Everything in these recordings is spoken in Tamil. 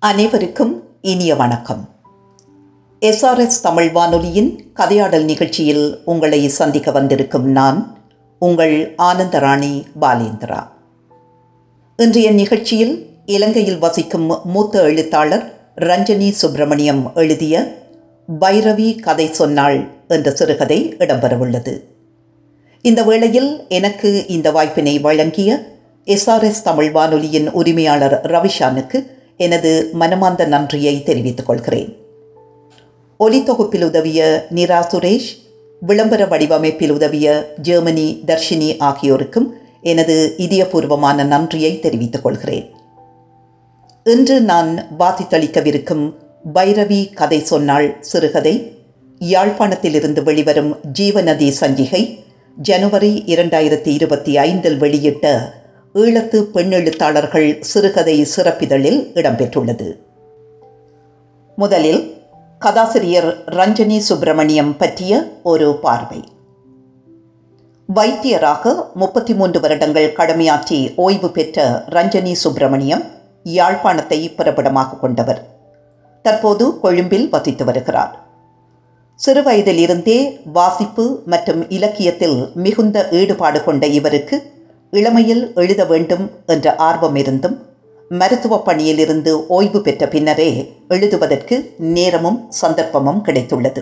அனைவருக்கும் இனிய வணக்கம் எஸ்ஆர்எஸ் தமிழ் வானொலியின் கதையாடல் நிகழ்ச்சியில் உங்களை சந்திக்க வந்திருக்கும் நான் உங்கள் ஆனந்தராணி பாலேந்திரா இன்றைய நிகழ்ச்சியில் இலங்கையில் வசிக்கும் மூத்த எழுத்தாளர் ரஞ்சனி சுப்பிரமணியம் எழுதிய பைரவி கதை சொன்னாள் என்ற சிறுகதை இடம்பெறவுள்ளது இந்த வேளையில் எனக்கு இந்த வாய்ப்பினை வழங்கிய எஸ்ஆர்எஸ் தமிழ் வானொலியின் உரிமையாளர் ரவிஷானுக்கு எனது மனமார்ந்த நன்றியை தெரிவித்துக் கொள்கிறேன் ஒலித்தொகுப்பில் உதவிய நிரா சுரேஷ் விளம்பர வடிவமைப்பில் உதவிய ஜெர்மனி தர்ஷினி ஆகியோருக்கும் எனது இதயபூர்வமான நன்றியை தெரிவித்துக் கொள்கிறேன் இன்று நான் வாசித்தளிக்கவிருக்கும் பைரவி கதை சொன்னாள் சிறுகதை யாழ்ப்பாணத்திலிருந்து வெளிவரும் ஜீவநதி சஞ்சிகை ஜனவரி இரண்டாயிரத்தி இருபத்தி ஐந்தில் வெளியிட்ட ஈழத்து பெண் எழுத்தாளர்கள் சிறுகதை சிறப்பிதழில் இடம்பெற்றுள்ளது முதலில் கதாசிரியர் ரஞ்சனி சுப்பிரமணியம் பற்றிய ஒரு பார்வை வைத்தியராக முப்பத்தி மூன்று வருடங்கள் கடமையாற்றி ஓய்வு பெற்ற ரஞ்சனி சுப்பிரமணியம் யாழ்ப்பாணத்தை பிறப்பிடமாக கொண்டவர் தற்போது கொழும்பில் வசித்து வருகிறார் சிறுவயதிலிருந்தே வாசிப்பு மற்றும் இலக்கியத்தில் மிகுந்த ஈடுபாடு கொண்ட இவருக்கு இளமையில் எழுத வேண்டும் என்ற ஆர்வம் இருந்தும் மருத்துவ பணியிலிருந்து ஓய்வு பெற்ற பின்னரே எழுதுவதற்கு நேரமும் சந்தர்ப்பமும் கிடைத்துள்ளது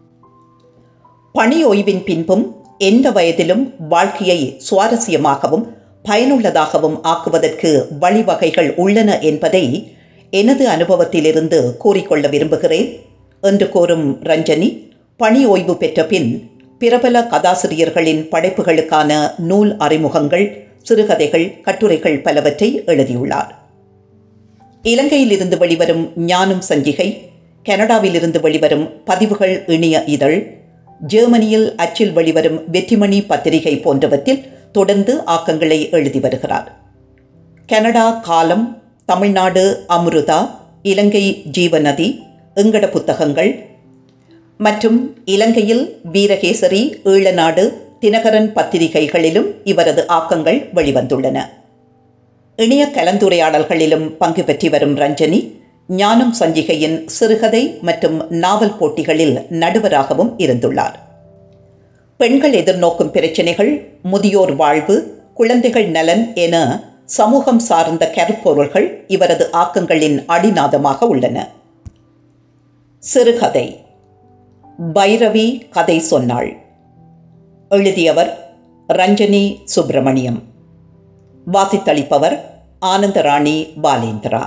பணி ஓய்வின் பின்பும் எந்த வயதிலும் வாழ்க்கையை சுவாரஸ்யமாகவும் பயனுள்ளதாகவும் ஆக்குவதற்கு வழிவகைகள் உள்ளன என்பதை எனது அனுபவத்திலிருந்து கூறிக்கொள்ள விரும்புகிறேன் என்று கூறும் ரஞ்சனி பணி ஓய்வு பெற்ற பின் பிரபல கதாசிரியர்களின் படைப்புகளுக்கான நூல் அறிமுகங்கள் சிறுகதைகள் கட்டுரைகள் பலவற்றை எழுதியுள்ளார் இலங்கையிலிருந்து வெளிவரும் ஞானம் சஞ்சிகை கனடாவிலிருந்து வெளிவரும் பதிவுகள் இணைய இதழ் ஜெர்மனியில் அச்சில் வெளிவரும் வெற்றிமணி பத்திரிகை போன்றவற்றில் தொடர்ந்து ஆக்கங்களை எழுதி வருகிறார் கனடா காலம் தமிழ்நாடு அம்ருதா இலங்கை ஜீவநதி எங்கட புத்தகங்கள் மற்றும் இலங்கையில் வீரகேசரி ஈழநாடு தினகரன் பத்திரிகைகளிலும் இவரது ஆக்கங்கள் வெளிவந்துள்ளன இணைய கலந்துரையாடல்களிலும் பங்கு பெற்றி வரும் ரஞ்சனி ஞானம் சஞ்சிகையின் சிறுகதை மற்றும் நாவல் போட்டிகளில் நடுவராகவும் இருந்துள்ளார் பெண்கள் எதிர்நோக்கும் பிரச்சினைகள் முதியோர் வாழ்வு குழந்தைகள் நலன் என சமூகம் சார்ந்த கருப்பொருள்கள் இவரது ஆக்கங்களின் அடிநாதமாக உள்ளன சிறுகதை பைரவி கதை சொன்னாள் எழுதியவர் ரஞ்சனி சுப்பிரமணியம் வாசித்தளிப்பவர் ஆனந்தராணி பாலேந்திரா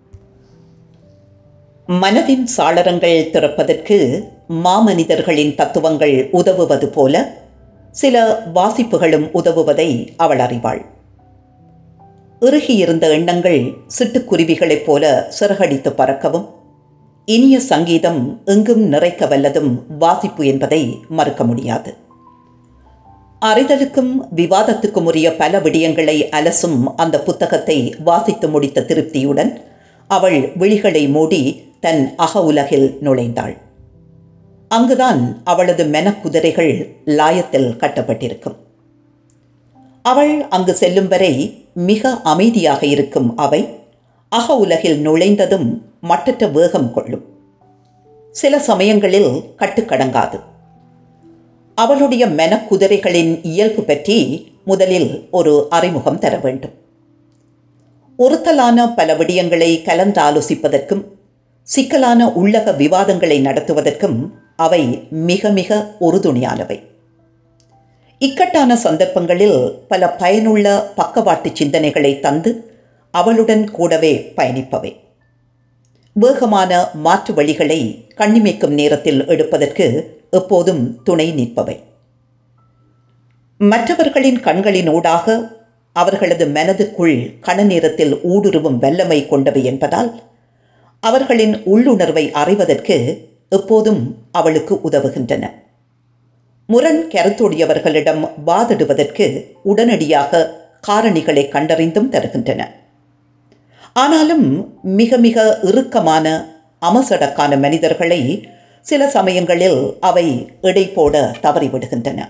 மனதின் சாளரங்கள் திறப்பதற்கு மாமனிதர்களின் தத்துவங்கள் உதவுவது போல சில வாசிப்புகளும் உதவுவதை அவள் அறிவாள் இறுகியிருந்த எண்ணங்கள் சிட்டுக்குருவிகளைப் போல சிறகடித்து பறக்கவும் இனிய சங்கீதம் எங்கும் நிறைக்க வல்லதும் வாசிப்பு என்பதை மறுக்க முடியாது அறிதலுக்கும் விவாதத்துக்கும் உரிய பல விடயங்களை அலசும் அந்த புத்தகத்தை வாசித்து முடித்த திருப்தியுடன் அவள் விழிகளை மூடி தன் அக உலகில் நுழைந்தாள் அங்குதான் அவளது மெனக்குதிரைகள் லாயத்தில் கட்டப்பட்டிருக்கும் அவள் அங்கு செல்லும் வரை மிக அமைதியாக இருக்கும் அவை அக உலகில் நுழைந்ததும் மட்டற்ற வேகம் கொள்ளும் சில சமயங்களில் கட்டுக்கடங்காது அவளுடைய மெனக்குதிரைகளின் இயல்பு பற்றி முதலில் ஒரு அறிமுகம் தர வேண்டும் ஒருத்தலான பல விடயங்களை கலந்தாலோசிப்பதற்கும் சிக்கலான உள்ளக விவாதங்களை நடத்துவதற்கும் அவை மிக மிக உறுதுணையானவை இக்கட்டான சந்தர்ப்பங்களில் பல பயனுள்ள பக்கவாட்டு சிந்தனைகளை தந்து அவளுடன் கூடவே பயணிப்பவை வேகமான மாற்று வழிகளை கண்ணிமைக்கும் நேரத்தில் எடுப்பதற்கு எப்போதும் துணை நிற்பவை மற்றவர்களின் கண்களின் ஊடாக அவர்களது மனதுக்குள் கண நேரத்தில் ஊடுருவும் வல்லமை கொண்டவை என்பதால் அவர்களின் உள்ளுணர்வை அறிவதற்கு எப்போதும் அவளுக்கு உதவுகின்றன முரண் கருத்துடையவர்களிடம் வாதிடுவதற்கு உடனடியாக காரணிகளை கண்டறிந்தும் தருகின்றன ஆனாலும் மிக மிக இறுக்கமான அமசடக்கான மனிதர்களை சில சமயங்களில் அவை எடை போட தவறிவிடுகின்றன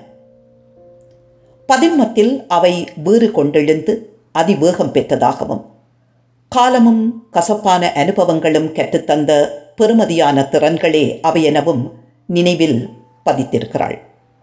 பதின்மத்தில் அவை வேறு கொண்டெழுந்து அதிவேகம் பெற்றதாகவும் காலமும் கசப்பான அனுபவங்களும் கற்றுத்தந்த பெறுமதியான திறன்களே அவையெனவும் நினைவில் பதித்திருக்கிறாள்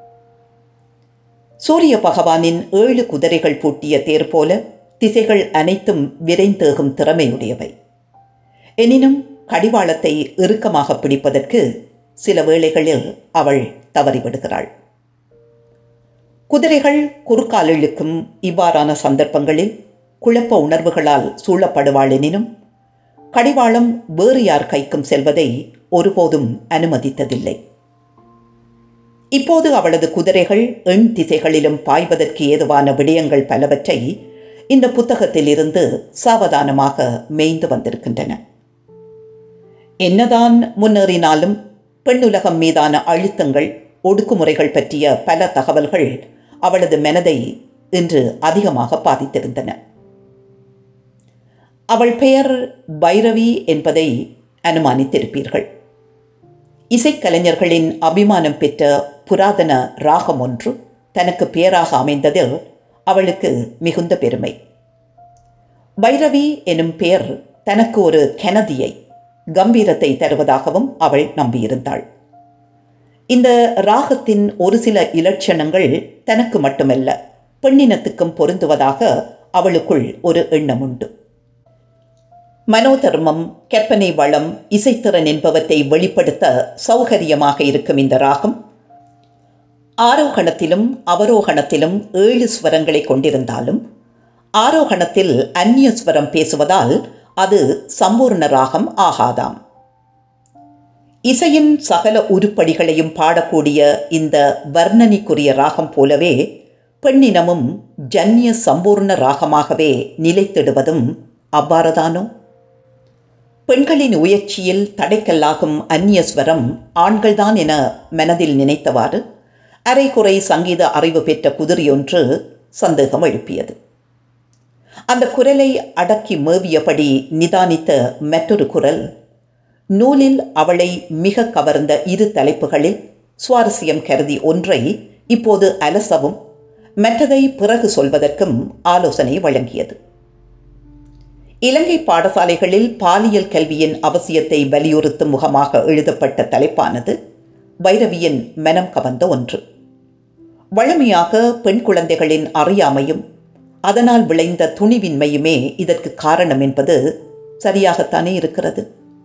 சூரிய பகவானின் ஏழு குதிரைகள் பூட்டிய தேர் போல திசைகள் அனைத்தும் விரைந்தேகும் திறமையுடையவை எனினும் கடிவாளத்தை இறுக்கமாக பிடிப்பதற்கு சில வேளைகளில் அவள் தவறிவிடுகிறாள் குதிரைகள் குறுக்கால் இழுக்கும் இவ்வாறான சந்தர்ப்பங்களில் குழப்ப உணர்வுகளால் சூழப்படுவாள் எனினும் கடிவாளம் வேறு யார் கைக்கும் செல்வதை ஒருபோதும் அனுமதித்ததில்லை இப்போது அவளது குதிரைகள் எண் திசைகளிலும் பாய்வதற்கு ஏதுவான விடயங்கள் பலவற்றை இந்த புத்தகத்தில் இருந்து சாவதானமாக மேய்ந்து வந்திருக்கின்றன என்னதான் முன்னேறினாலும் பெண்ணுலகம் மீதான அழுத்தங்கள் ஒடுக்குமுறைகள் பற்றிய பல தகவல்கள் அவளது மனதை இன்று அதிகமாக பாதித்திருந்தன அவள் பெயர் பைரவி என்பதை அனுமானித்திருப்பீர்கள் இசைக்கலைஞர்களின் அபிமானம் பெற்ற புராதன ராகம் ஒன்று தனக்கு பெயராக அமைந்ததில் அவளுக்கு மிகுந்த பெருமை பைரவி எனும் பெயர் தனக்கு ஒரு கெனதியை கம்பீரத்தை தருவதாகவும் அவள் நம்பியிருந்தாள் இந்த ராகத்தின் ஒரு சில இலட்சணங்கள் தனக்கு மட்டுமல்ல பெண்ணினத்துக்கும் பொருந்துவதாக அவளுக்குள் ஒரு எண்ணம் உண்டு மனோதர்மம் கற்பனை வளம் இசைத்திறன் என்பவற்றை வெளிப்படுத்த சௌகரியமாக இருக்கும் இந்த ராகம் ஆரோகணத்திலும் அவரோகணத்திலும் ஏழு ஸ்வரங்களை கொண்டிருந்தாலும் ஆரோகணத்தில் அந்நிய ஸ்வரம் பேசுவதால் அது சம்பூர்ண ராகம் ஆகாதாம் இசையின் சகல உருப்படிகளையும் பாடக்கூடிய இந்த வர்ணனிக்குரிய ராகம் போலவே பெண்ணினமும் ஜன்ய சம்பூர்ண ராகமாகவே நிலைத்திடுவதும் அவ்வாறுதானோ பெண்களின் உயர்ச்சியில் தடைக்கல்லாகும் அந்நியஸ்வரம் ஆண்கள்தான் என மனதில் நினைத்தவாறு அரைகுறை சங்கீத அறிவு பெற்ற குதிரையொன்று சந்தேகம் எழுப்பியது அந்த குரலை அடக்கி மேவியபடி நிதானித்த மற்றொரு குரல் நூலில் அவளை மிக கவர்ந்த இரு தலைப்புகளில் சுவாரஸ்யம் கருதி ஒன்றை இப்போது அலசவும் மற்றதை பிறகு சொல்வதற்கும் ஆலோசனை வழங்கியது இலங்கை பாடசாலைகளில் பாலியல் கல்வியின் அவசியத்தை வலியுறுத்தும் முகமாக எழுதப்பட்ட தலைப்பானது பைரவியின் மனம் கவர்ந்த ஒன்று வழமையாக பெண் குழந்தைகளின் அறியாமையும் அதனால் விளைந்த துணிவின்மையுமே இதற்கு காரணம் என்பது சரியாகத்தானே இருக்கிறது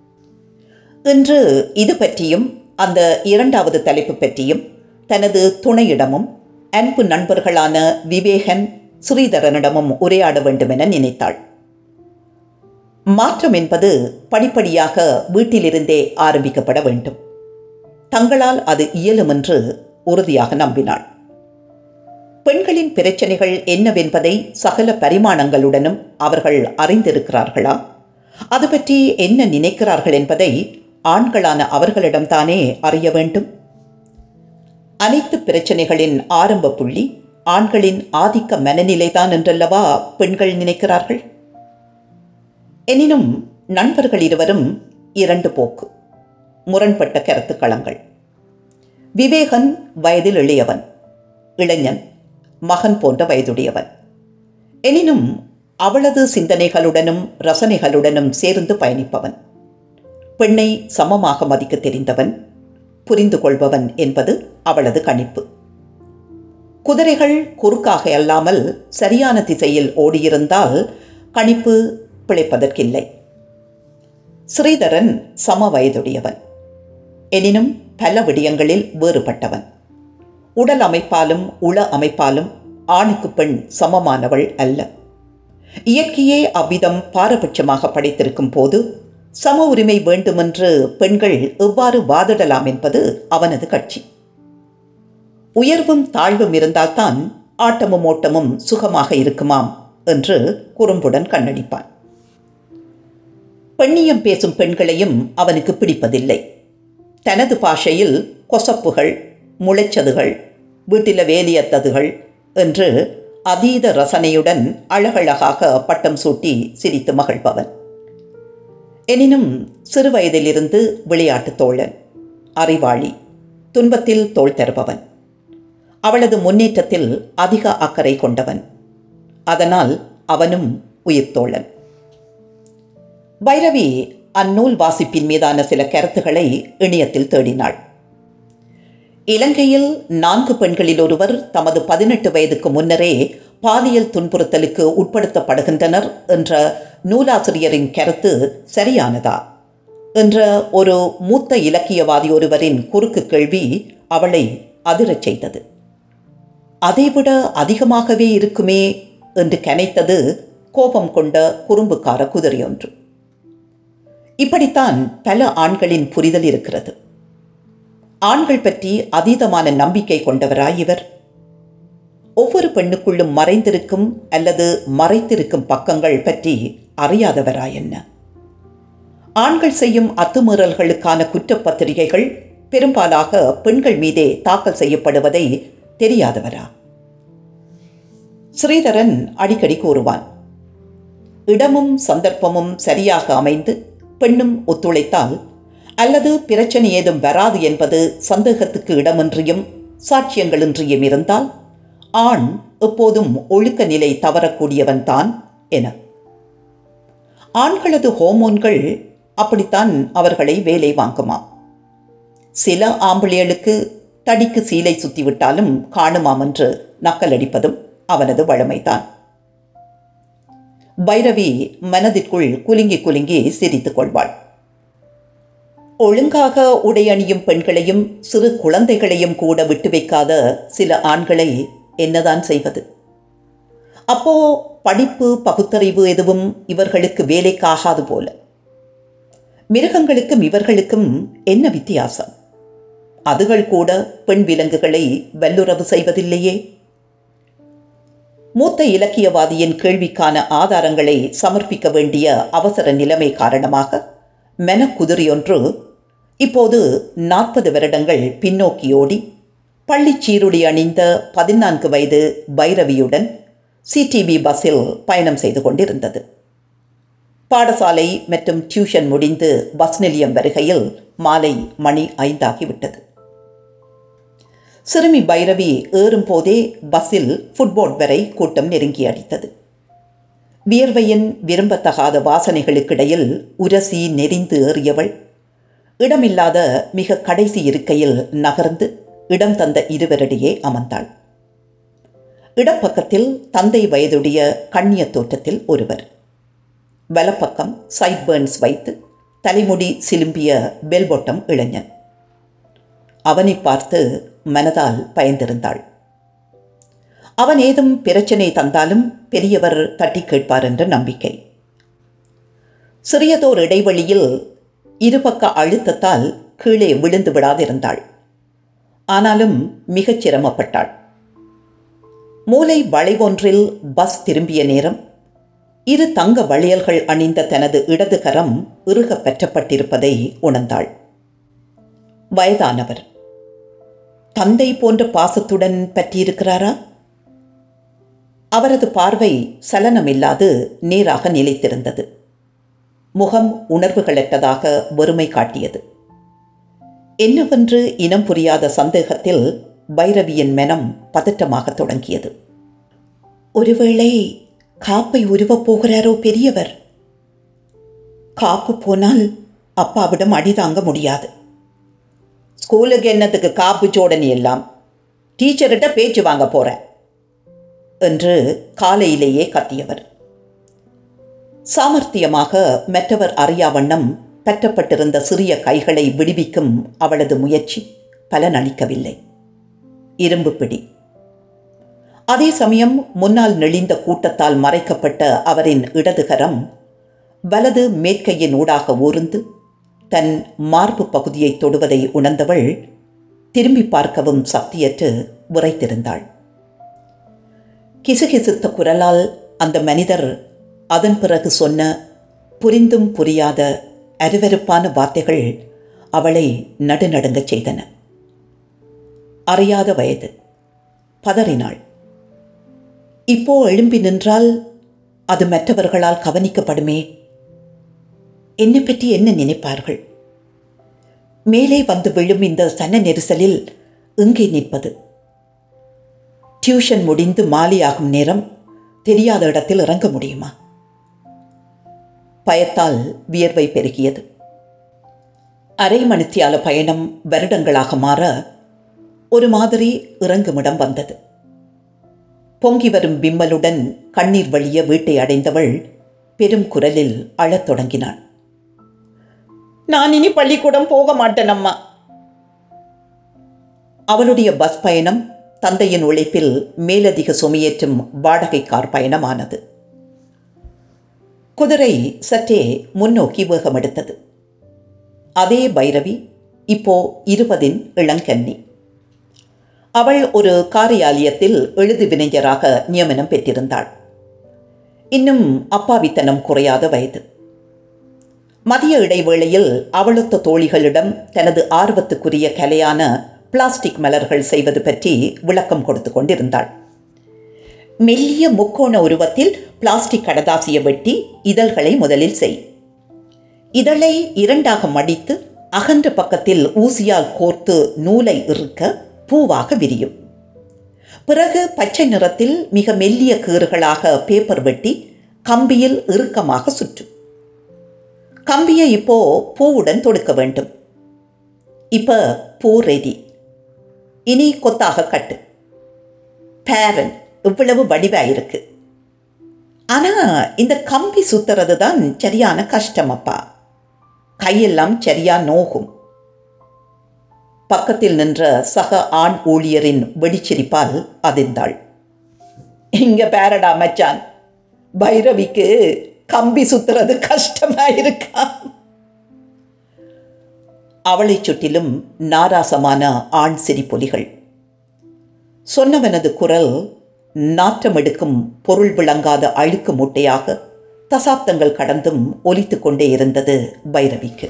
இன்று இது பற்றியும் அந்த இரண்டாவது தலைப்பு பற்றியும் தனது துணையிடமும் அன்பு நண்பர்களான விவேகன் ஸ்ரீதரனிடமும் உரையாட வேண்டும் என நினைத்தாள் மாற்றம் என்பது படிப்படியாக வீட்டிலிருந்தே ஆரம்பிக்கப்பட வேண்டும் தங்களால் அது இயலும் என்று உறுதியாக நம்பினாள் பெண்களின் பிரச்சனைகள் என்னவென்பதை சகல பரிமாணங்களுடனும் அவர்கள் அறிந்திருக்கிறார்களா அது பற்றி என்ன நினைக்கிறார்கள் என்பதை ஆண்களான அவர்களிடம்தானே அறிய வேண்டும் அனைத்து பிரச்சனைகளின் ஆரம்ப புள்ளி ஆண்களின் ஆதிக்க மனநிலைதான் என்றல்லவா பெண்கள் நினைக்கிறார்கள் எனினும் நண்பர்கள் இருவரும் இரண்டு போக்கு முரண்பட்ட கருத்துக்களங்கள் விவேகன் வயதில் இளையவன் இளைஞன் மகன் போன்ற வயதுடையவன் எனினும் அவளது சிந்தனைகளுடனும் ரசனைகளுடனும் சேர்ந்து பயணிப்பவன் பெண்ணை சமமாக மதிக்க தெரிந்தவன் புரிந்து கொள்பவன் என்பது அவளது கணிப்பு குதிரைகள் குறுக்காக அல்லாமல் சரியான திசையில் ஓடியிருந்தால் கணிப்பு பிழைப்பதற்கில்லை ஸ்ரீதரன் சம வயதுடையவன் எனினும் பல விடயங்களில் வேறுபட்டவன் உடல் அமைப்பாலும் உள அமைப்பாலும் ஆணுக்கு பெண் சமமானவள் அல்ல இயற்கையே அவ்விதம் பாரபட்சமாக படைத்திருக்கும் போது சம உரிமை வேண்டுமென்று பெண்கள் எவ்வாறு வாதிடலாம் என்பது அவனது கட்சி உயர்வும் தாழ்வும் இருந்தால்தான் ஆட்டமும் ஓட்டமும் சுகமாக இருக்குமாம் என்று குறும்புடன் கண்ணடிப்பான் பெண்ணியம் பேசும் பெண்களையும் அவனுக்கு பிடிப்பதில்லை தனது பாஷையில் கொசப்புகள் முளைச்சதுகள் வீட்டில வேலியத்ததுகள் என்று அதீத ரசனையுடன் அழகழகாக பட்டம் சூட்டி சிரித்து மகிழ்பவன் எனினும் சிறுவயதிலிருந்து விளையாட்டு தோழன் அறிவாளி துன்பத்தில் தோள் தருபவன் அவளது முன்னேற்றத்தில் அதிக அக்கறை கொண்டவன் அதனால் அவனும் உயிர்த்தோழன் பைரவி அந்நூல் வாசிப்பின் மீதான சில கருத்துக்களை இணையத்தில் தேடினாள் இலங்கையில் நான்கு பெண்களில் ஒருவர் தமது பதினெட்டு வயதுக்கு முன்னரே பாலியல் துன்புறுத்தலுக்கு உட்படுத்தப்படுகின்றனர் என்ற நூலாசிரியரின் கருத்து சரியானதா என்ற ஒரு மூத்த இலக்கியவாதி ஒருவரின் குறுக்கு கேள்வி அவளை அதிரச் செய்தது அதைவிட அதிகமாகவே இருக்குமே என்று கனைத்தது கோபம் கொண்ட குறும்புக்கார குதிரையொன்று இப்படித்தான் பல ஆண்களின் புரிதல் இருக்கிறது ஆண்கள் பற்றி அதீதமான நம்பிக்கை கொண்டவராய் இவர் ஒவ்வொரு பெண்ணுக்குள்ளும் மறைந்திருக்கும் அல்லது மறைத்திருக்கும் பக்கங்கள் பற்றி அறியாதவரா என்ன ஆண்கள் செய்யும் அத்துமீறல்களுக்கான குற்றப்பத்திரிகைகள் பெரும்பாலாக பெண்கள் மீதே தாக்கல் செய்யப்படுவதை தெரியாதவரா ஸ்ரீதரன் அடிக்கடி கூறுவான் இடமும் சந்தர்ப்பமும் சரியாக அமைந்து பெண்ணும் ஒத்துழைத்தால் அல்லது பிரச்சனை ஏதும் வராது என்பது சந்தேகத்துக்கு இடமின்றியும் சாட்சியங்களின்றியும் இருந்தால் ஆண் எப்போதும் ஒழுக்க நிலை தவறக்கூடியவன் தான் என ஆண்களது ஹோமோன்கள் அப்படித்தான் அவர்களை வேலை வாங்குமாம் சில ஆம்பிளியலுக்கு தடிக்கு சீலை சுத்திவிட்டாலும் காணுமாம் என்று நக்கலடிப்பதும் அவனது வழமைதான் பைரவி மனதிற்குள் குலுங்கி குலுங்கி சிரித்துக் கொள்வாள் ஒழுங்காக உடையணியும் பெண்களையும் சிறு குழந்தைகளையும் கூட விட்டு வைக்காத சில ஆண்களை என்னதான் செய்வது அப்போ படிப்பு பகுத்தறிவு எதுவும் இவர்களுக்கு வேலைக்காகாது போல மிருகங்களுக்கும் இவர்களுக்கும் என்ன வித்தியாசம் அதுகள் கூட பெண் விலங்குகளை வல்லுறவு செய்வதில்லையே மூத்த இலக்கியவாதியின் கேள்விக்கான ஆதாரங்களை சமர்ப்பிக்க வேண்டிய அவசர நிலைமை காரணமாக மெனக்குதிரியொன்று இப்போது நாற்பது வருடங்கள் பின்னோக்கியோடி பள்ளி சீருடி அணிந்த பதினான்கு வயது பைரவியுடன் சிடிபி பஸ்ஸில் பயணம் செய்து கொண்டிருந்தது பாடசாலை மற்றும் டியூஷன் முடிந்து பஸ் நிலையம் வருகையில் மாலை மணி ஐந்தாகிவிட்டது சிறுமி பைரவி ஏறும்போதே பஸ்ஸில் ஃபுட்போர்ட் வரை கூட்டம் நெருங்கி அடித்தது வியர்வையின் விரும்பத்தகாத வாசனைகளுக்கிடையில் உரசி நெறிந்து ஏறியவள் இடமில்லாத மிக கடைசி இருக்கையில் நகர்ந்து இடம் தந்த இருவரிடையே அமர்ந்தாள் இடப்பக்கத்தில் தந்தை வயதுடைய கண்ணிய தோற்றத்தில் ஒருவர் வலப்பக்கம் சைட் பேர்ன்ஸ் வைத்து தலைமுடி சிலும்பிய பெல்பொட்டம் இளைஞன் அவனை பார்த்து மனதால் பயந்திருந்தாள் அவன் ஏதும் பிரச்சனை தந்தாலும் பெரியவர் தட்டி கேட்பார் என்ற நம்பிக்கை சிறியதோர் இடைவெளியில் இருபக்க அழுத்தத்தால் கீழே விழுந்து விடாதிருந்தாள் ஆனாலும் மிகச் சிரமப்பட்டாள் மூளை வளைவொன்றில் பஸ் திரும்பிய நேரம் இரு தங்க வளையல்கள் அணிந்த தனது இடது கரம் இறுக பெற்றப்பட்டிருப்பதை உணர்ந்தாள் வயதானவர் தந்தை போன்ற பாசத்துடன் பற்றியிருக்கிறாரா அவரது பார்வை சலனமில்லாது நேராக நிலைத்திருந்தது முகம் உணர்வுகளற்றதாக வெறுமை காட்டியது என்னவென்று இனம் புரியாத சந்தேகத்தில் பைரவியின் மனம் பதற்றமாக தொடங்கியது ஒருவேளை காப்பை உருவப் போகிறாரோ பெரியவர் காப்பு போனால் அப்பாவிடம் அடி தாங்க முடியாது ஸ்கூலுக்கு என்னத்துக்கு காப்பு சோடனி எல்லாம் டீச்சர்கிட்ட பேச்சு வாங்க போகிறேன் என்று காலையிலேயே கத்தியவர் சாமர்த்தியமாக மற்றவர் அறியாவண்ணம் பற்றப்பட்டிருந்த சிறிய கைகளை விடுவிக்கும் அவளது முயற்சி பலனளிக்கவில்லை இரும்பு பிடி அதே சமயம் முன்னால் நெளிந்த கூட்டத்தால் மறைக்கப்பட்ட அவரின் இடதுகரம் வலது மேற்கையின் ஊடாக ஊர்ந்து தன் மார்பு பகுதியை தொடுவதை உணர்ந்தவள் திரும்பி பார்க்கவும் சக்தியற்று விரைத்திருந்தாள் கிசுகிசுத்த குரலால் அந்த மனிதர் அதன் பிறகு சொன்ன புரிந்தும் புரியாத அருவருப்பான வார்த்தைகள் அவளை நடுநடுங்கச் செய்தன அறியாத வயது பதறினாள் இப்போ எழும்பி நின்றால் அது மற்றவர்களால் கவனிக்கப்படுமே என்னை பற்றி என்ன நினைப்பார்கள் மேலே வந்து விழும் இந்த சன நெரிசலில் எங்கே நிற்பது டியூஷன் முடிந்து மாலையாகும் நேரம் தெரியாத இடத்தில் இறங்க முடியுமா பயத்தால் வியர்வை பெருகியது அரை மணித்தியால பயணம் வருடங்களாக மாற ஒரு மாதிரி இறங்குமிடம் வந்தது பொங்கி வரும் விம்மலுடன் கண்ணீர் வழிய வீட்டை அடைந்தவள் பெரும் குரலில் அழத் தொடங்கினாள் நான் இனி பள்ளிக்கூடம் போக மாட்டேன் அம்மா அவளுடைய பஸ் பயணம் தந்தையின் உழைப்பில் மேலதிக சுமையேற்றும் வாடகை கார் பயணமானது குதிரை சற்றே முன்னோக்கி வேகமெடுத்தது அதே பைரவி இப்போ இருபதின் இளங்கன்னி அவள் ஒரு காரியாலயத்தில் எழுது வினைஞராக நியமனம் பெற்றிருந்தாள் இன்னும் அப்பாவித்தனம் குறையாத வயது மதிய இடைவேளையில் அவளொத்த தோழிகளிடம் தனது ஆர்வத்துக்குரிய கலையான பிளாஸ்டிக் மலர்கள் செய்வது பற்றி விளக்கம் கொடுத்து கொண்டிருந்தாள் மெல்லிய முக்கோண உருவத்தில் பிளாஸ்டிக் கடதாசிய வெட்டி இதழ்களை முதலில் செய் இதழை இரண்டாக மடித்து அகன்ற பக்கத்தில் ஊசியால் கோர்த்து நூலை இறுக்க பூவாக விரியும் பிறகு பச்சை நிறத்தில் மிக மெல்லிய கீறுகளாக பேப்பர் வெட்டி கம்பியில் இறுக்கமாக சுற்றும் கம்பியை இப்போ பூவுடன் தொடுக்க வேண்டும் இப்ப பூ ரெடி இனி கொத்தாக கட்டு பேரன் இவ்வளவு வடிவா இருக்கு ஆனா இந்த கம்பி சுத்துறது தான் சரியான கஷ்டம் அப்பா கையெல்லாம் சரியா நோகும் பக்கத்தில் நின்ற சக ஆண் ஊழியரின் வெடிச்சிரிப்பால் அதிர்ந்தாள் இங்க பேரடா மச்சான் பைரவிக்கு கம்பி சுத்துறது கஷ்டமா இருக்கா அவளை சுற்றிலும் நாராசமான ஆண் சிரிப்பொலிகள் சொன்னவனது குரல் நாற்றம் எடுக்கும் பொருள் விளங்காத அழுக்கு மூட்டையாக தசாப்தங்கள் கடந்தும் ஒலித்து கொண்டே இருந்தது பைரவிக்கு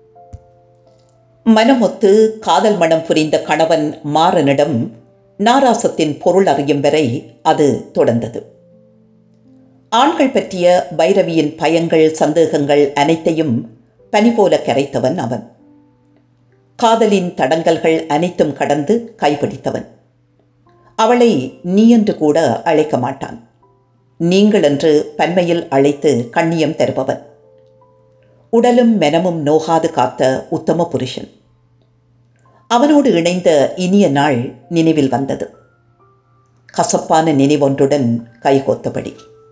மனமொத்து காதல் மனம் புரிந்த கணவன் மாறனிடம் நாராசத்தின் பொருள் அறியும் வரை அது தொடர்ந்தது ஆண்கள் பற்றிய பைரவியின் பயங்கள் சந்தேகங்கள் அனைத்தையும் பனி போல கரைத்தவன் அவன் காதலின் தடங்கல்கள் அனைத்தும் கடந்து கைப்பிடித்தவன் அவளை நீ என்று கூட அழைக்க மாட்டான் நீங்கள் என்று பன்மையில் அழைத்து கண்ணியம் தருபவன் உடலும் மெனமும் நோகாது காத்த உத்தம புருஷன் அவனோடு இணைந்த இனிய நாள் நினைவில் வந்தது கசப்பான நினைவொன்றுடன் கைகோத்தபடி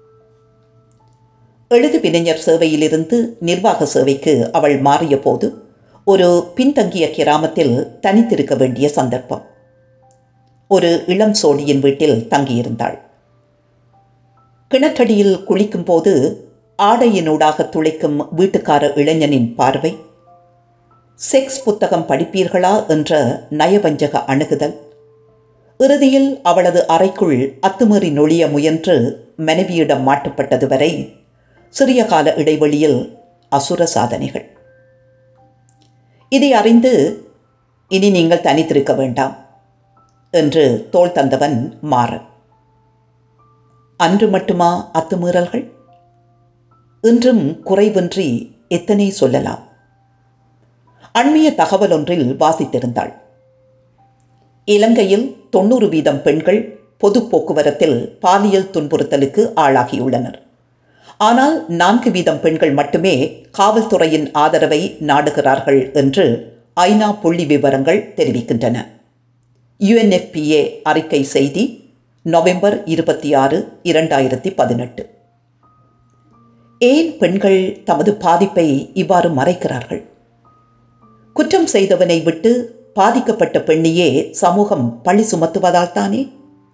எழுது வினைஞர் சேவையிலிருந்து நிர்வாக சேவைக்கு அவள் மாறிய போது ஒரு பின்தங்கிய கிராமத்தில் தனித்திருக்க வேண்டிய சந்தர்ப்பம் ஒரு இளம் சோழியின் வீட்டில் தங்கியிருந்தாள் கிணற்றடியில் குளிக்கும்போது ஆடையினூடாக துளைக்கும் வீட்டுக்கார இளைஞனின் பார்வை செக்ஸ் புத்தகம் படிப்பீர்களா என்ற நயவஞ்சக அணுகுதல் இறுதியில் அவளது அறைக்குள் அத்துமீறி நொழிய முயன்று மனைவியிடம் மாட்டுப்பட்டது வரை சிறிய கால இடைவெளியில் அசுர சாதனைகள் இதை அறிந்து இனி நீங்கள் தனித்திருக்க வேண்டாம் என்று தோள் தந்தவன் மாறன் அன்று மட்டுமா அத்துமீறல்கள் இன்றும் குறைவின்றி எத்தனை சொல்லலாம் அண்மைய தகவல் ஒன்றில் வாசித்திருந்தாள் இலங்கையில் தொண்ணூறு வீதம் பெண்கள் பொது போக்குவரத்தில் பாலியல் துன்புறுத்தலுக்கு ஆளாகியுள்ளனர் ஆனால் நான்கு வீதம் பெண்கள் மட்டுமே காவல்துறையின் ஆதரவை நாடுகிறார்கள் என்று ஐநா புள்ளி விவரங்கள் தெரிவிக்கின்றன யுஎன்எஃபிஏ அறிக்கை செய்தி நவம்பர் இருபத்தி ஆறு இரண்டாயிரத்தி பதினெட்டு ஏன் பெண்கள் தமது பாதிப்பை இவ்வாறு மறைக்கிறார்கள் குற்றம் செய்தவனை விட்டு பாதிக்கப்பட்ட பெண்ணையே சமூகம் பழி சுமத்துவதால் தானே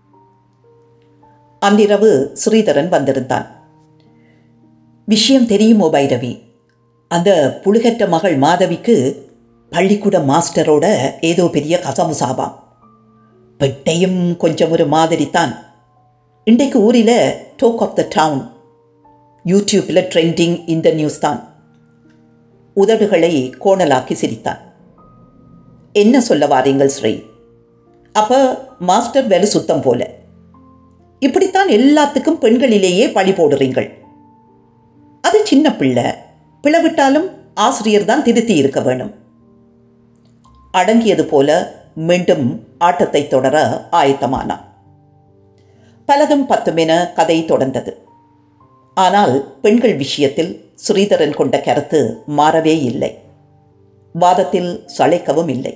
அன்றிரவு ஸ்ரீதரன் வந்திருந்தான் விஷயம் தெரியுமோ பைரவி அந்த புழுகற்ற மகள் மாதவிக்கு பள்ளிக்கூட மாஸ்டரோட ஏதோ பெரிய கசமுசாபாம் பெட்டையும் கொஞ்சம் ஒரு மாதிரி தான் இன்றைக்கு ஊரில் டோக் ஆஃப் த டவுன் யூடியூப்பில் ட்ரெண்டிங் இந்த நியூஸ் தான் உதடுகளை கோணலாக்கி சிரித்தான் என்ன சொல்ல வாரீங்கள் ஸ்ரீ அப்போ மாஸ்டர் வேலை சுத்தம் போல இப்படித்தான் எல்லாத்துக்கும் பெண்களிலேயே பழி போடுறீங்கள் அது சின்ன பிள்ளை பிளவிட்டாலும் ஆசிரியர் தான் திருத்தி இருக்க வேணும் அடங்கியது போல மீண்டும் ஆட்டத்தை தொடர ஆயத்தமானான் பலதும் பத்துமென கதை தொடர்ந்தது ஆனால் பெண்கள் விஷயத்தில் ஸ்ரீதரன் கொண்ட கருத்து மாறவே இல்லை வாதத்தில் சளைக்கவும் இல்லை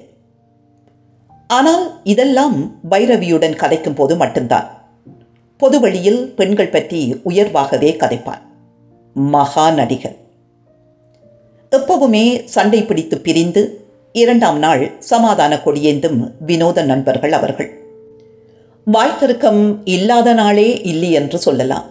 ஆனால் இதெல்லாம் பைரவியுடன் கதைக்கும் போது மட்டும்தான் பொது வழியில் பெண்கள் பற்றி உயர்வாகவே கதைப்பான் மகா நடிகர் எப்பவுமே சண்டை பிடித்து பிரிந்து இரண்டாம் நாள் சமாதான கொடியேந்தும் வினோத நண்பர்கள் அவர்கள் வாய்த்திருக்கம் இல்லாத நாளே இல்லை என்று சொல்லலாம்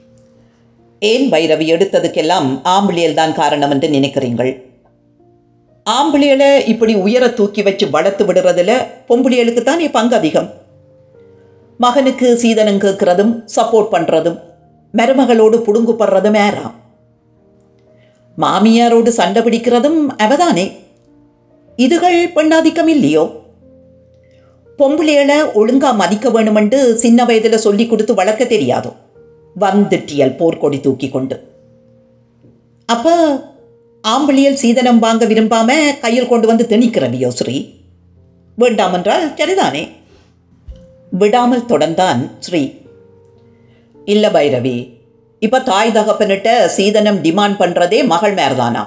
ஏன் பைரவி எடுத்ததுக்கெல்லாம் ஆம்பிளியல் தான் காரணம் என்று நினைக்கிறீங்கள் ஆம்பிளியலை இப்படி உயர தூக்கி வச்சு வளர்த்து விடுறதுல பொம்புளியலுக்கு தானே பங்கு அதிகம் மகனுக்கு சீதனம் கேட்கிறதும் சப்போர்ட் பண்ணுறதும் மருமகளோடு புடுங்குப்படுறதும் ஏறாம் மாமியாரோடு சண்டை பிடிக்கிறதும் அவதானே இதுகள் பெண்ணாதிக்கம் இல்லையோ பொம்பளைகளை ஒழுங்கா மதிக்க வேணுமென்று சின்ன வயதுல சொல்லி கொடுத்து வளர்க்க தெரியாதோ வந்துட்டியல் போர்க்கொடி தூக்கி கொண்டு அப்ப ஆம்பளியல் சீதனம் வாங்க விரும்பாம கையில் கொண்டு வந்து திணிக்கிறவியோ ஸ்ரீ வேண்டாம் என்றால் சரிதானே விடாமல் தொடர்ந்தான் ஸ்ரீ இல்ல பைரவி இப்ப தாய் தகப்பனிட்ட சீதனம் டிமாண்ட் பண்றதே மகள் மேர்தானா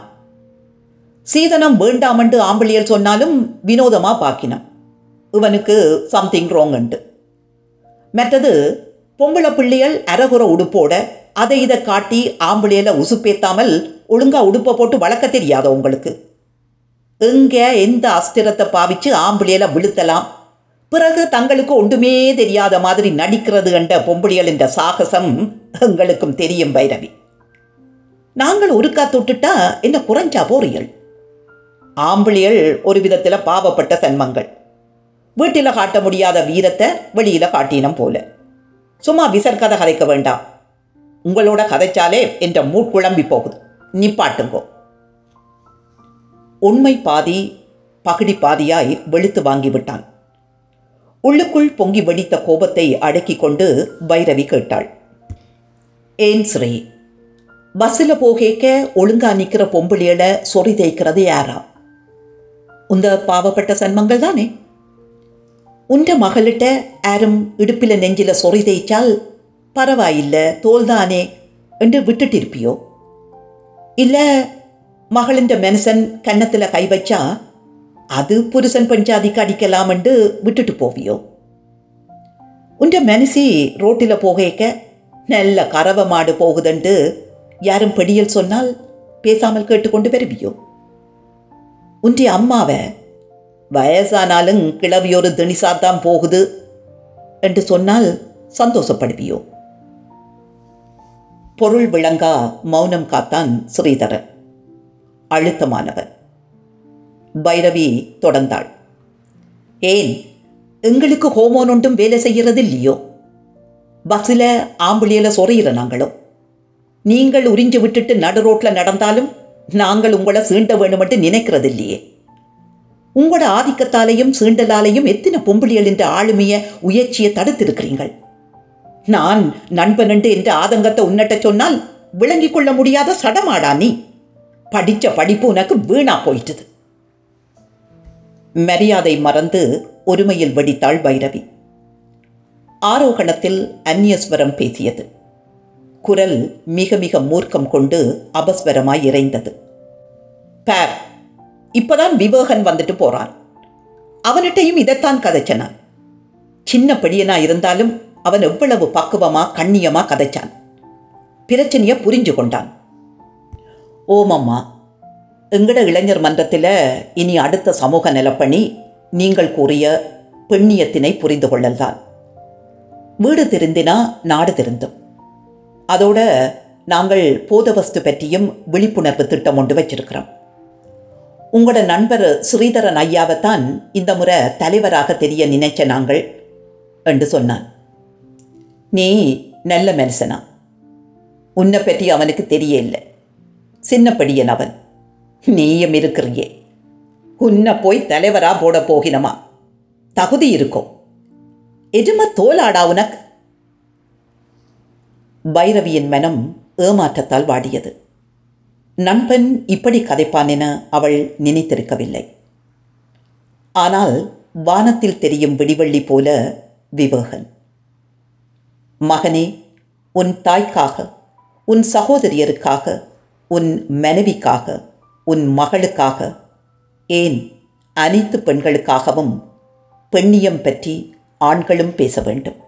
சீதனம் வேண்டாமண்டு ஆம்பளியல் சொன்னாலும் வினோதமா பாக்கினம் இவனுக்கு சம்திங் ராங்ண்டு மற்றது பொம்பளை பிள்ளைகள் அரகுற உடுப்போட அதை இதை காட்டி ஆம்பளையில உசுப்பேத்தாமல் ஒழுங்கா உடுப்பை போட்டு வளர்க்க தெரியாதோ உங்களுக்கு எங்க எந்த அஸ்திரத்தை பாவிச்சு ஆம்பளையில விழுத்தலாம் பிறகு தங்களுக்கு ஒன்றுமே தெரியாத மாதிரி நடிக்கிறது என்ற பொம்பளியல் என்ற சாகசம் எங்களுக்கும் தெரியும் பைரவி நாங்கள் ஒருக்கா தொட்டுட்டா என்ன குறைஞ்சா போறியல் ஆம்பளியல் ஒரு விதத்தில் பாவப்பட்ட சன்மங்கள் வீட்டில் காட்ட முடியாத வீரத்தை வெளியில் காட்டினம் போல சும்மா விசர் கதை கதைக்க வேண்டாம் உங்களோட கதைச்சாலே என்ற மூட்குழம்பி போகுது நிப்பாட்டுங்கோ உண்மை பாதி பகுடி பாதியாய் வெளுத்து வாங்கிவிட்டான் உள்ளுக்குள் பொங்கி வெடித்த கோபத்தை அடக்கிக் கொண்டு பைரவி கேட்டாள் ஏன் ஸ்ரீ பஸ்ஸில் போகேக்க ஒழுங்கா நிற்கிற பொம்பளையில சொறி தேய்க்கிறது யாரா உந்த பாவப்பட்ட சன்மங்கள் தானே உண்ட மகளிட்ட ஆரும் இடுப்பில் நெஞ்சில சொறி தேய்ச்சால் பரவாயில்ல தோல்தானே என்று விட்டுட்டு இருப்பியோ இல்லை மகளின் மனுஷன் கன்னத்தில் கை வச்சா அது புருஷன் பஞ்சாதிக்கு அடிக்கலாம் என்று விட்டுட்டு போவியோ உண்ட மனசி ரோட்டில் போகேக்க நல்ல கறவை மாடு போகுதுண்டு யாரும் பெடியல் சொன்னால் பேசாமல் கேட்டுக்கொண்டு வருவியோ உன்றைய அம்மாவை வயசானாலும் கிளவியொரு திணிசாத்தான் போகுது என்று சொன்னால் சந்தோஷப்படுவியோ பொருள் விளங்கா மௌனம் காத்தான் ஸ்ரீதரன் அழுத்தமானவன் பைரவி தொடர்ந்தாள் ஏன் எங்களுக்கு ஹோமோன் ஒன்றும் வேலை செய்கிறது இல்லையோ பஸ்ஸில் ஆம்புலியில் சொறையிற நாங்களும் நீங்கள் உறிஞ்சு விட்டுட்டு நடு ரோட்டில் நடந்தாலும் நாங்கள் உங்களை சீண்ட வேணுமென்று நினைக்கிறது இல்லையே உங்களோட ஆதிக்கத்தாலையும் சீண்டலாலையும் எத்தனை பொம்புளியல் என்ற ஆளுமைய உயர்ச்சியை தடுத்திருக்கிறீங்கள் நான் நண்பனண்டு என்ற ஆதங்கத்தை உன்னட்ட சொன்னால் விளங்கிக் கொள்ள முடியாத சடமாடா நீ படிச்ச படிப்பு உனக்கு வீணா போயிட்டது மரியாதை மறந்து ஒருமையில் வெடித்தாள் பைரவி ஆரோகணத்தில் அந்நியஸ்வரம் பேசியது குரல் மிக மிக மூர்க்கம் கொண்டு அபஸ்வரமாய் இறைந்தது பேர் இப்பதான் விவேகன் வந்துட்டு போறான் அவனிட்டையும் இதைத்தான் கதைச்சனான் சின்ன பெடியனா இருந்தாலும் அவன் எவ்வளவு பக்குவமா கண்ணியமா கதைச்சான் பிரச்சனைய புரிஞ்சு கொண்டான் ஓமம்மா எங்கட இளைஞர் மன்றத்தில் இனி அடுத்த சமூக நிலப்பணி நீங்கள் கூறிய பெண்ணியத்தினை புரிந்து கொள்ளல்தான் வீடு திருந்தினா நாடு திருந்தும் அதோட நாங்கள் போதவஸ்து பற்றியும் விழிப்புணர்வு திட்டம் ஒன்று வச்சிருக்கிறோம் உங்களோட நண்பர் ஸ்ரீதரன் ஐயாவைத்தான் இந்த முறை தலைவராக தெரிய நினைச்ச நாங்கள் என்று சொன்னான் நீ நல்ல மனுஷனா உன்னை பற்றி அவனுக்கு தெரியல சின்னப்படியன் அவன் நீயும் இருக்கிறியே உன்னை போய் தலைவரா போட போகினமா தகுதி இருக்கும் எஜும தோலாடா உனக்கு பைரவியின் மனம் ஏமாற்றத்தால் வாடியது நண்பன் இப்படி கதைப்பான் என அவள் நினைத்திருக்கவில்லை ஆனால் வானத்தில் தெரியும் விடிவள்ளி போல விவேகன் மகனே உன் தாய்க்காக உன் சகோதரியருக்காக உன் மனைவிக்காக உன் மகளுக்காக ஏன் அனைத்து பெண்களுக்காகவும் பெண்ணியம் பற்றி ஆண்களும் பேச வேண்டும்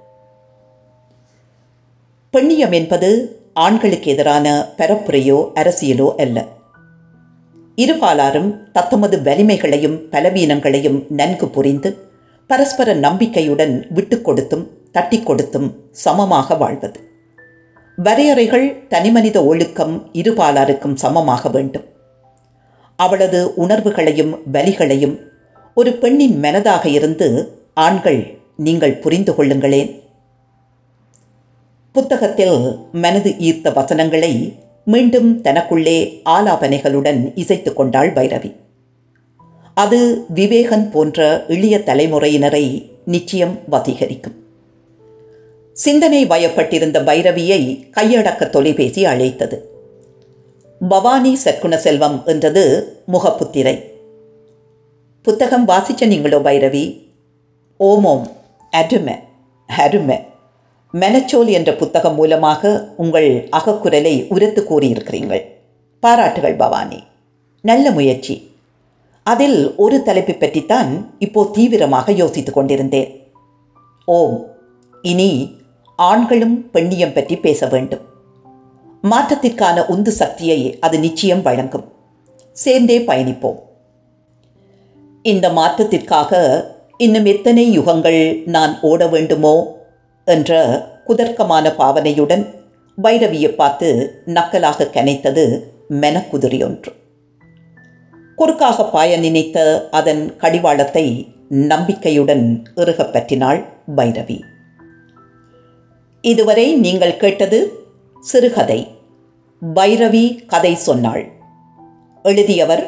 பெண்ணியம் என்பது ஆண்களுக்கு எதிரான பரப்புரையோ அரசியலோ அல்ல இருபாலாரும் தத்தமது வலிமைகளையும் பலவீனங்களையும் நன்கு புரிந்து பரஸ்பர நம்பிக்கையுடன் விட்டுக் கொடுத்தும் தட்டி கொடுத்தும் சமமாக வாழ்வது வரையறைகள் தனிமனித ஒழுக்கம் இருபாலாருக்கும் சமமாக வேண்டும் அவளது உணர்வுகளையும் வலிகளையும் ஒரு பெண்ணின் மனதாக இருந்து ஆண்கள் நீங்கள் புரிந்து கொள்ளுங்களேன் புத்தகத்தில் மனது ஈர்த்த வசனங்களை மீண்டும் தனக்குள்ளே ஆலாபனைகளுடன் இசைத்து கொண்டாள் பைரவி அது விவேகன் போன்ற இளைய தலைமுறையினரை நிச்சயம் வசீகரிக்கும் சிந்தனை வயப்பட்டிருந்த பைரவியை கையடக்க தொலைபேசி அழைத்தது பவானி சற்குண செல்வம் என்றது முகப்புத்திரை புத்தகம் வாசிச்ச நீங்களோ பைரவி ஓமோம் அருமை அருமை மெனச்சோல் என்ற புத்தகம் மூலமாக உங்கள் அகக்குரலை உரத்து கூறியிருக்கிறீர்கள் பாராட்டுகள் பவானி நல்ல முயற்சி அதில் ஒரு தலைப்பை பற்றித்தான் இப்போ தீவிரமாக யோசித்துக் கொண்டிருந்தேன் ஓம் இனி ஆண்களும் பெண்ணியம் பற்றி பேச வேண்டும் மாற்றத்திற்கான உந்து சக்தியை அது நிச்சயம் வழங்கும் சேர்ந்தே பயணிப்போம் இந்த மாற்றத்திற்காக இன்னும் எத்தனை யுகங்கள் நான் ஓட வேண்டுமோ என்ற குதர்க்கமான பாவனையுடன் பைரவியை பார்த்து நக்கலாக கனைத்தது மெனக்குதிரி ஒன்று குறுக்காக பாய நினைத்த அதன் கடிவாளத்தை நம்பிக்கையுடன் இறுகப் பற்றினாள் பைரவி இதுவரை நீங்கள் கேட்டது சிறுகதை பைரவி கதை சொன்னாள் எழுதியவர்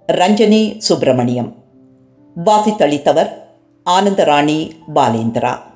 ரஞ்சனி சுப்பிரமணியம் வாசித்தளித்தவர் ஆனந்தராணி பாலேந்திரா